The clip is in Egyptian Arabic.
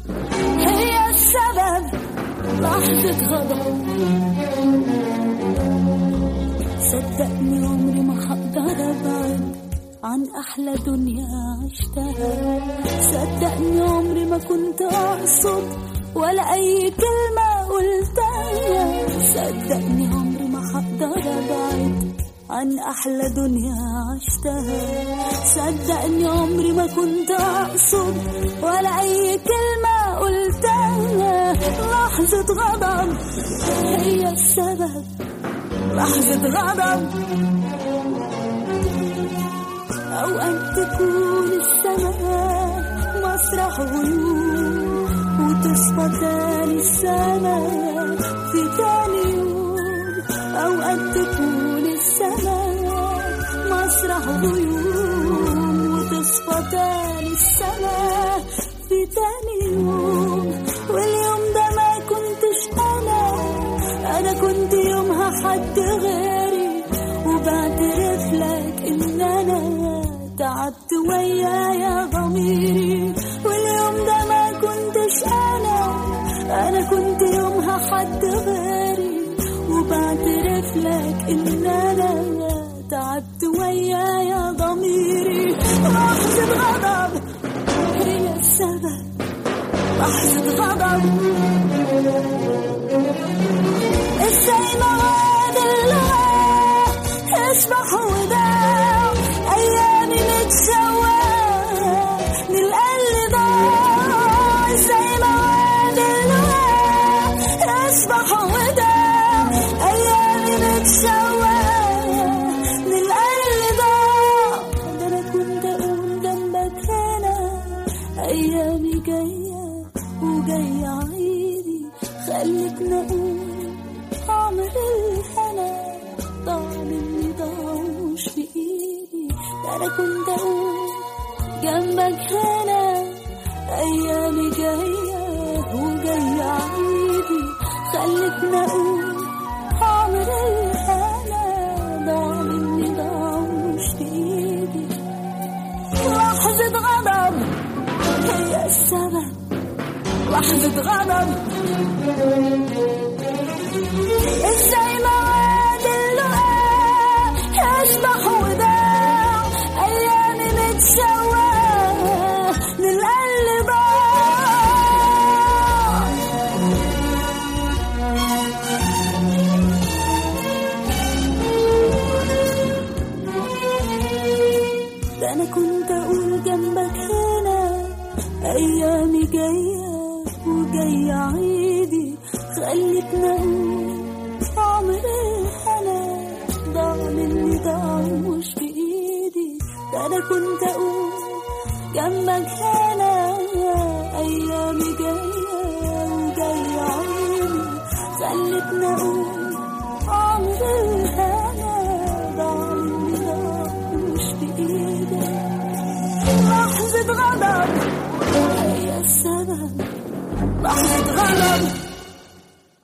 هي السبب لحظة غضب صدقني عمري ما هقدر ابعد عن احلى دنيا عشتها صدقني عمري ما كنت اقصد ولا اي كلمة قلتها صدقني عمري ما هقدر ابعد عن احلى دنيا عشتها صدقني عمري ما كنت اقصد ولا اي كلمة قلتها لحظة غضب هي السبب لحظة غضب أو أن تكون السماء مسرح غيوم وتصفى تاني السماء في تاني يوم أو أن تكون السماء مسرح غيوم وتصفى تاني السماء في تاني يوم واليوم ده ما كنتش أنا أنا كنت يومها حد غيري وبعترف لك إن أنا تعبت ويايا ضميري واليوم ده ما كنتش أنا أنا كنت يومها حد غيري وبعترف لك إن أنا تعبت ويايا ضميري لحظة غضب هي السبب لحظة غضب ازاي مواد الله يسبح وداع ايامي متسواه من القلب ضاع ازاي مواد الله يسبح وداع ايامي متسواه من القلب ضاع ده انا كنت اقول جنبك هنا ايامي جايه وجايه عيدي خلتنا اقول عمر الهنا ضاع مني ضاع مش بإيدي ده أنا كنت أقول جنبك هنا أيامي جاية وجاية عيدي خلتنا أقول عمر الهنا ضاع مني ضاع مش بإيدي لحظة غضب هي السبب لحظة غضب ازاي مواد اللقاء يسبح وداع ايامي متسواه للقلب ضاع ده انا كنت اقول جنبك هنا ايامي جايه وجايه عيدي خلتنا اقول عمر الهنا ضاع مني ضاع مش بايدي ده انا كنت اقول جنبك هنا ايامي جايه وجايه عيدي خلتنا اقول عمر الهنا ضاع مني ضاع مش بايدي لحظة غضب هي السبب لحظة غضب